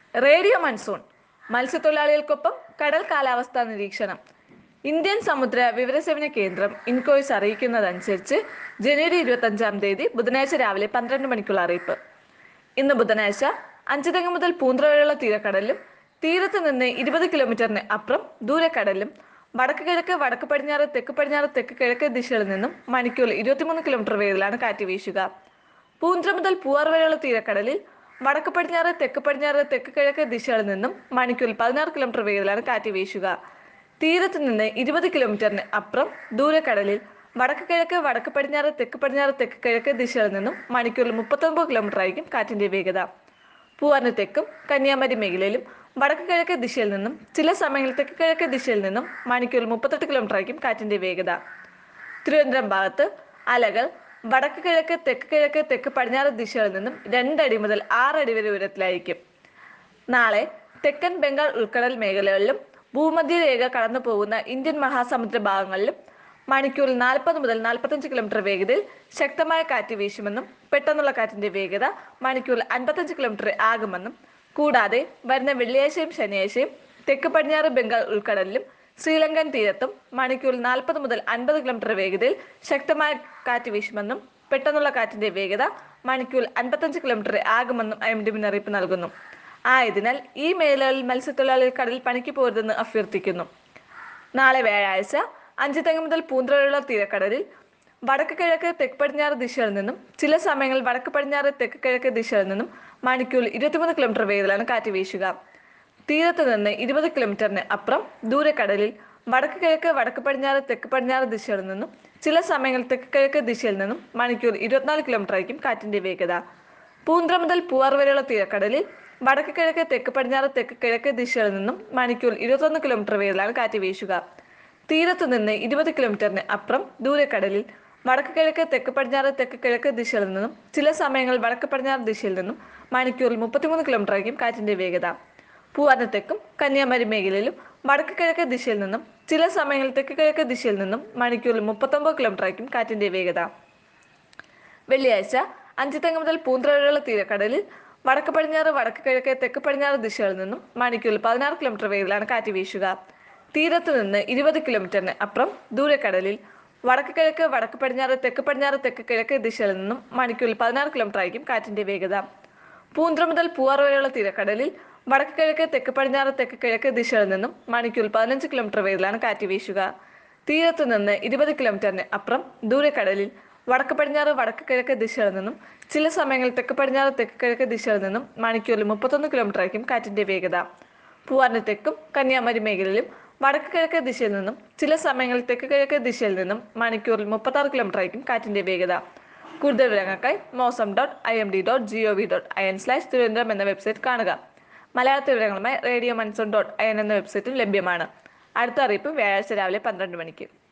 radio monsoon മത്സ്യത്തൊഴിലാളികൾക്കൊപ്പം കടൽ കാലാവസ്ഥാ നിരീക്ഷണം ഇന്ത്യൻ സമുദ്ര വിവരസേവന കേന്ദ്രം ഇൻകോയ്സ് അറിയിക്കുന്നതനുസരിച്ച് ജനുവരി ഇരുപത്തഞ്ചാം തീയതി ബുധനാഴ്ച രാവിലെ പന്ത്രണ്ട് മണിക്കുള്ള അറിയിപ്പ് ഇന്ന് ബുധനാഴ്ച അഞ്ചുതെങ്ങ് മുതൽ പൂന്ത്ര വരെയുള്ള തീരക്കടലിലും തീരത്ത് നിന്ന് ഇരുപത് കിലോമീറ്ററിന് അപ്പുറം ദൂരക്കടലിലും വടക്ക് കിഴക്ക് വടക്ക് പടിഞ്ഞാറ് തെക്ക് പടിഞ്ഞാറ് തെക്ക് കിഴക്ക് ദിശകളിൽ നിന്നും മണിക്കൂറിൽ ഇരുപത്തിമൂന്ന് കിലോമീറ്റർ വേഗത്തിലാണ് കാറ്റ് വീശുക പൂന്ത്ര മുതൽ പൂവാർ വരെയുള്ള തീരക്കടലിൽ വടക്ക് പടിഞ്ഞാറ് തെക്ക് പടിഞ്ഞാറ് തെക്ക് കിഴക്ക് ദിശകളിൽ നിന്നും മണിക്കൂറിൽ പതിനാറ് കിലോമീറ്റർ വേഗത്തിലാണ് കാറ്റ് വീശുക തീരത്ത് നിന്ന് ഇരുപത് കിലോമീറ്ററിന് അപ്പുറം ദൂരക്കടലിൽ വടക്ക് കിഴക്ക് വടക്ക് പടിഞ്ഞാറ് തെക്ക് പടിഞ്ഞാറ് തെക്ക് കിഴക്ക് ദിശകളിൽ നിന്നും മണിക്കൂറിൽ മുപ്പത്തൊമ്പത് കിലോമീറ്റർ ആയിരിക്കും കാറ്റിന്റെ വേഗത പൂവാറിന് തെക്കും കന്യാകുമാരി മേഖലയിലും വടക്ക് കിഴക്ക് ദിശയിൽ നിന്നും ചില സമയങ്ങളിൽ തെക്ക് കിഴക്ക് ദിശയിൽ നിന്നും മണിക്കൂറിൽ മുപ്പത്തെട്ട് കിലോമീറ്റർ ആയിരിക്കും കാറ്റിന്റെ വേഗത തിരുവനന്തപുരം ഭാഗത്ത് അലകൾ വടക്ക് കിഴക്ക് തെക്ക് കിഴക്ക് തെക്ക് പടിഞ്ഞാറ് ദിശകളിൽ നിന്നും രണ്ടടി മുതൽ ആറടി വരെ ഉയരത്തിലായിരിക്കും നാളെ തെക്കൻ ബംഗാൾ ഉൾക്കടൽ മേഖലകളിലും ഭൂമധ്യരേഖ കടന്നു പോകുന്ന ഇന്ത്യൻ മഹാസമുദ്ര ഭാഗങ്ങളിലും മണിക്കൂറിൽ നാൽപ്പത് മുതൽ നാൽപ്പത്തഞ്ച് കിലോമീറ്റർ വേഗതയിൽ ശക്തമായ കാറ്റ് വീശുമെന്നും പെട്ടെന്നുള്ള കാറ്റിന്റെ വേഗത മണിക്കൂറിൽ അൻപത്തഞ്ച് കിലോമീറ്റർ ആകുമെന്നും കൂടാതെ വരുന്ന വെള്ളിയാഴ്ചയും ശനിയാഴ്ചയും തെക്ക് പടിഞ്ഞാറ് ബംഗാൾ ഉൾക്കടലിലും ശ്രീലങ്കൻ തീരത്തും മണിക്കൂറിൽ നാൽപ്പത് മുതൽ അൻപത് കിലോമീറ്റർ വേഗതയിൽ ശക്തമായ കാറ്റ് വീശുമെന്നും പെട്ടെന്നുള്ള കാറ്റിന്റെ വേഗത മണിക്കൂറിൽ അൻപത്തഞ്ച് കിലോമീറ്റർ ആകുമെന്നും ഐ എം ഡി മുന്നറിയിപ്പ് നൽകുന്നു ആയതിനാൽ ഈ മേഖലകളിൽ മത്സ്യത്തൊഴിലാളികൾ കടലിൽ പണിക്ക് പോരുതെന്ന് അഭ്യർത്ഥിക്കുന്നു നാളെ വ്യാഴാഴ്ച അഞ്ച് തെങ്ങ് മുതൽ പൂന്തറ വരെയുള്ള തീരക്കടലിൽ വടക്ക് കിഴക്ക് തെക്ക് പടിഞ്ഞാറ് ദിശയിൽ നിന്നും ചില സമയങ്ങളിൽ വടക്ക് പടിഞ്ഞാറ് തെക്ക് കിഴക്ക് ദിശയിൽ നിന്നും മണിക്കൂറിൽ ഇരുപത്തിമൂന്ന് കിലോമീറ്റർ വേഗത്തിലാണ് കാറ്റ് വീശുക തീരത്ത് നിന്ന് ഇരുപത് കിലോമീറ്ററിന് അപ്പുറം ദൂരക്കടലിൽ വടക്ക് കിഴക്ക് വടക്ക് പടിഞ്ഞാറ് തെക്ക് പടിഞ്ഞാറ് ദിശയിൽ നിന്നും ചില സമയങ്ങളിൽ തെക്ക് കിഴക്ക് ദിശയിൽ നിന്നും മണിക്കൂർ ഇരുപത്തിനാല് കിലോമീറ്റർ ആയിരിക്കും കാറ്റിന്റെ വേഗത പൂന്ത്ര മുതൽ പൂവാർ വരെയുള്ള തീരക്കടലിൽ വടക്ക് കിഴക്ക് തെക്ക് പടിഞ്ഞാറ് തെക്ക് കിഴക്ക് ദിശയിൽ നിന്നും മണിക്കൂർ ഇരുപത്തൊന്ന് കിലോമീറ്റർ വേഗത്തിലാണ് കാറ്റ് വീശുക തീരത്ത് നിന്ന് ഇരുപത് കിലോമീറ്ററിന് അപ്പുറം ദൂരക്കടലിൽ വടക്ക് കിഴക്ക് തെക്ക് പടിഞ്ഞാറ് തെക്ക് കിഴക്ക് ദിശയിൽ നിന്നും ചില സമയങ്ങളിൽ വടക്ക് പടിഞ്ഞാറ് ദിശയിൽ നിന്നും മണിക്കൂറിൽ മുപ്പത്തിമൂന്ന് കിലോമീറ്റർ ആയിരിക്കും കാറ്റിന്റെ വേഗത പൂവാറിന് തെക്കും കന്യാകുമാരി മേഖലയിലും വടക്ക് കിഴക്ക് ദിശയിൽ നിന്നും ചില സമയങ്ങളിൽ തെക്ക് കിഴക്ക് ദിശയിൽ നിന്നും മണിക്കൂറിൽ മുപ്പത്തൊമ്പത് കിലോമീറ്റർ ആയിരിക്കും കാറ്റിന്റെ വേഗത വെള്ളിയാഴ്ച അഞ്ചുതെങ്ങ് മുതൽ പൂന്തറ വരെയുള്ള തീരക്കടലിൽ വടക്ക് പടിഞ്ഞാറ് വടക്ക് കിഴക്ക് തെക്ക് പടിഞ്ഞാറ് ദിശകളിൽ നിന്നും മണിക്കൂറിൽ പതിനാറ് കിലോമീറ്റർ വേഗത്തിലാണ് കാറ്റ് വീശുക തീരത്ത് നിന്ന് ഇരുപത് കിലോമീറ്ററിന് അപ്പുറം ദൂരക്കടലിൽ വടക്ക് കിഴക്ക് വടക്ക് പടിഞ്ഞാറ് തെക്ക് പടിഞ്ഞാറ് തെക്ക് കിഴക്ക് ദിശയിൽ നിന്നും മണിക്കൂറിൽ പതിനാറ് കിലോമീറ്റർ ആയിരിക്കും കാറ്റിന്റെ വേഗത പൂന്ത്ര മുതൽ പൂവാർ വരെയുള്ള തീരക്കടലിൽ വടക്ക് കിഴക്ക് തെക്ക് പടിഞ്ഞാറ് തെക്ക് കിഴക്ക് ദിശയിൽ നിന്നും മണിക്കൂറിൽ പതിനഞ്ച് കിലോമീറ്റർ വേഗത്തിലാണ് കാറ്റ് വീശുക തീരത്ത് നിന്ന് ഇരുപത് കിലോമീറ്ററിന് അപ്പുറം ദൂരക്കടലിൽ വടക്ക് പടിഞ്ഞാറ് വടക്ക് കിഴക്ക് ദിശയിൽ നിന്നും ചില സമയങ്ങളിൽ തെക്ക് പടിഞ്ഞാറ് തെക്ക് കിഴക്ക് ദിശയിൽ നിന്നും മണിക്കൂറിൽ മുപ്പത്തൊന്ന് കിലോമീറ്റർ ആയിരിക്കും കാറ്റിന്റെ വേഗത പൂവാറിന് തെക്കും കന്യാകുമാരി മേഖലയിലും വടക്ക് കിഴക്ക് ദിശയിൽ നിന്നും ചില സമയങ്ങളിൽ തെക്ക് കിഴക്ക് ദിശയിൽ നിന്നും മണിക്കൂറിൽ മുപ്പത്താറ് കിലോമീറ്റർ ആയിരിക്കും കാറ്റിന്റെ വേഗത കൂടുതൽ വിവരങ്ങൾക്കായി Mausam dot I M D dot G O V dot I N slash Thiruvananthapuram എന്ന വെബ്സൈറ്റ് കാണുക മലയാള വിവരങ്ങളുമായി radio monsoon dot I N എന്ന വെബ്സൈറ്റും ലഭ്യമാണ് അടുത്ത അറിയിപ്പ് വ്യാഴാഴ്ച രാവിലെ പന്ത്രണ്ട് മണിക്ക്